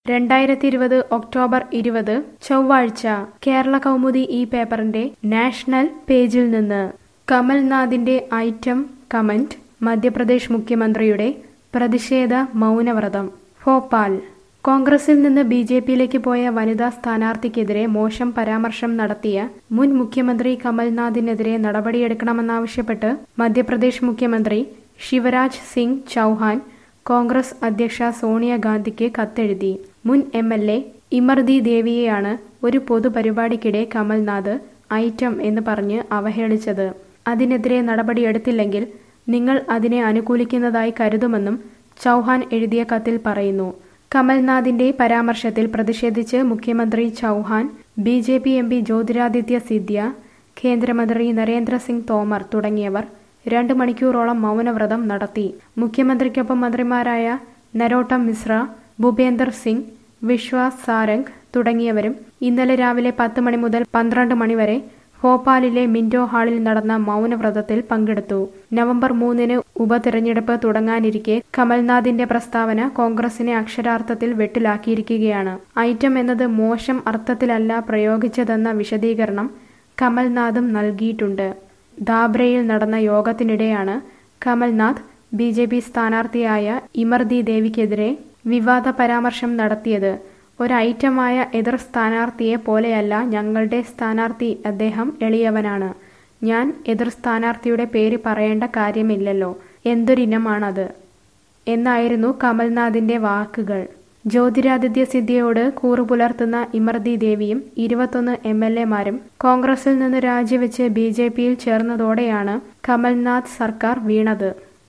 രണ്ടായിരത്തി ഇരുപത് ഒക്ടോബർ ഇരുപത് ചൊവ്വാഴ്ച കേരള കൗമുദി ഈ പേപ്പറിന്റെ നാഷണൽ പേജിൽ നിന്ന് കമൽനാഥിന്റെ ഐറ്റം കമന്റ് മധ്യപ്രദേശ് മുഖ്യമന്ത്രിയുടെ പ്രതിഷേധ മൗനവ്രതം ഭോപ്പാൽ കോൺഗ്രസിൽ നിന്ന് ബി ജെ പിയിലേക്ക് പോയ വനിതാ സ്ഥാനാർത്ഥിക്കെതിരെ മോശം പരാമർശം നടത്തിയ മുൻ മുഖ്യമന്ത്രി കമൽനാഥിനെതിരെ നടപടിയെടുക്കണമെന്നാവശ്യപ്പെട്ട് മധ്യപ്രദേശ് മുഖ്യമന്ത്രി ശിവരാജ് സിംഗ് ചൗഹാൻ കോൺഗ്രസ് അധ്യക്ഷ സോണിയാഗാന്ധിക്ക് കത്തെഴുതി മുൻ എം എൽ എ ഇമർദി ദേവിയെയാണ് ഒരു പൊതുപരിപാടിക്കിടെ കമൽനാഥ് ഐറ്റം എന്ന് പറഞ്ഞ് അവഹേളിച്ചത് അതിനെതിരെ നടപടിയെടുത്തില്ലെങ്കിൽ നിങ്ങൾ അതിനെ അനുകൂലിക്കുന്നതായി കരുതുമെന്നും ചൗഹാൻ എഴുതിയ കത്തിൽ പറയുന്നു കമൽനാഥിന്റെ പരാമർശത്തിൽ പ്രതിഷേധിച്ച് മുഖ്യമന്ത്രി Chouhan B J P M P Jyotiraditya Scindia കേന്ദ്രമന്ത്രി നരേന്ദ്രസിംഗ് തോമർ തുടങ്ങിയവർ രണ്ട് മണിക്കൂറോളം മൗനവ്രതം നടത്തി മുഖ്യമന്ത്രിക്കൊപ്പം മന്ത്രിമാരായ നരോട്ടം മിശ്ര ഭൂപേന്ദർ സിംഗ് വിശ്വാസ് സാരംഗ് തുടങ്ങിയവരും ഇന്നലെ രാവിലെ പത്ത് മണി മുതൽ പന്ത്രണ്ട് മണിവരെ ഭോപ്പാലിലെ മിന്റോ ഹാളിൽ നടന്ന മൗനവ്രതത്തിൽ പങ്കെടുത്തു നവംബർ മൂന്നിന് ഉപതെരഞ്ഞെടുപ്പ് തുടങ്ങാനിരിക്കെ കമൽനാഥിന്റെ പ്രസ്താവന കോൺഗ്രസിനെ അക്ഷരാർത്ഥത്തിൽ വെട്ടിലാക്കിയിരിക്കുകയാണ് ഐറ്റം എന്നത് മോശം അർത്ഥത്തിലല്ല പ്രയോഗിച്ചതെന്ന വിശദീകരണം കമൽനാഥും നൽകിയിട്ടുണ്ട് ദാബ്രയിൽ നടന്ന യോഗത്തിനിടെയാണ് കമൽനാഥ് ബി ജെ പി സ്ഥാനാർത്ഥിയായ ഇമർദി ദേവിക്കെതിരെ വിവാദ പരാമർശം നടത്തിയത് ഒരു ഐറ്റമായ എതിർ സ്ഥാനാർത്ഥിയെ പോലെയല്ല ഞങ്ങളുടെ സ്ഥാനാർത്ഥി അദ്ദേഹം എളിയവനാണ് ഞാൻ എതിർ സ്ഥാനാർത്ഥിയുടെ പേര് പറയേണ്ട കാര്യമില്ലല്ലോ എന്തൊരിനമാണത് എന്നായിരുന്നു കമൽനാഥിന്റെ വാക്കുകൾ ജ്യോതിരാദിത്യ സിദ്ധ്യയോട് കൂറുപുലർത്തുന്ന ഇമർദി ദേവിയും ഇരുപത്തൊന്ന് എം എൽ എമാരും കോൺഗ്രസിൽ നിന്ന് രാജിവെച്ച് ബി ജെ പിയിൽ ചേർന്നതോടെയാണ് കമൽനാഥ് സർക്കാർ വീണത്